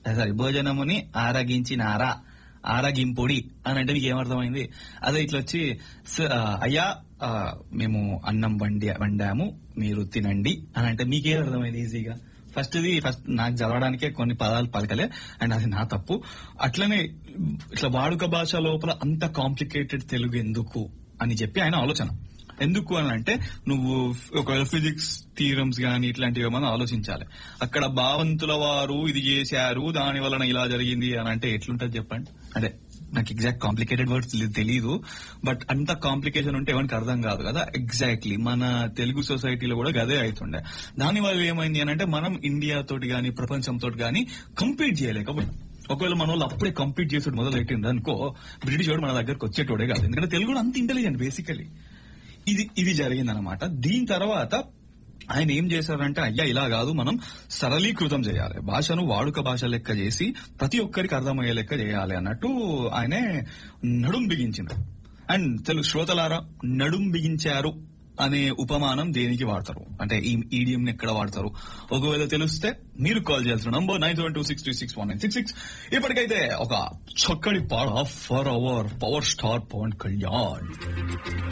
sorry భోజనముని ఆరగించినారా ఆరగింపుడి అని అంటే మీకు ఏమర్థమైంది అదే ఇట్లా వచ్చి "స- ఆ, అయ్యా ఆ, మేము అన్నం వండి వండాము మీరు తినండి అని అంటే మీకేం అర్థమైంది ఈజీగా ఫస్ట్ ఇది ఫస్ట్ నాకు చదవడానికే కొన్ని పదాలు పలకలే అండ్ అది నా తప్పు అట్లనే ఇట్లా వాడుక భాష లోపల అంత కాంప్లికేటెడ్ తెలుగు ఎందుకు అని చెప్పి ఆయన ఆలోచన ఎందుకు అని అంటే నువ్వు ఒకవేళ ఫిజిక్స్ థీరమ్స్ గానీ ఇట్లాంటివి ఏమైనా ఆలోచించాలి అక్కడ భావంతుల వారు ఇది చేశారు దాని వలన ఇలా జరిగింది అని అంటే ఎట్లుంటది చెప్పండి అదే నాకు ఎగ్జాక్ట్ కాంప్లికేటెడ్ వర్డ్స్ తెలియదు బట్ అంత కాంప్లికేషన్ ఉంటే ఎవరికి అర్థం కాదు కదా ఎగ్జాక్ట్లీ మన తెలుగు సొసైటీలో కూడా గదే అవుతుండే దాని వల్ల ఏమైంది అని అంటే మనం ఇండియా తోటి గానీ ప్రపంచంతో గానీ కంపీట్ చేయలేకపోయినాం ఒకవేళ మన వాళ్ళు అప్పుడే కంపీట్ చేసుడు మొదలు పెట్టింది అనుకో బ్రిటిష్ వాడు మన దగ్గరకు వచ్చేటోడే కాదు ఎందుకంటే తెలుగు కూడా అంత ఇంటెలిజెంట్ బేసికలీ ఇది ఇది జరిగిందనమాట దీని తర్వాత ఆయన ఏం చేశారంటే అయ్యా ఇలా కాదు మనం సరళీకృతం చేయాలి భాషను వాడుక భాష లెక్క చేసి ప్రతి ఒక్కరికి అర్థమయ్యే లెక్క చేయాలి అన్నట్టు ఆయనే నడుం బిగించింది అండ్ తెలుగు శ్రోతలారా నడుం బిగించారు అనే ఉపమానం దేనికి వాడతారు అంటే ఈ ఈడియం ఎక్కడ వాడతారు ఒకవేళ తెలిస్తే మీరు కాల్ చేయాల్సిన number nine seven two six three six one nine six six ఇప్పటికైతే ఒక చక్కటి పాడ for our power star Pavan Kalyan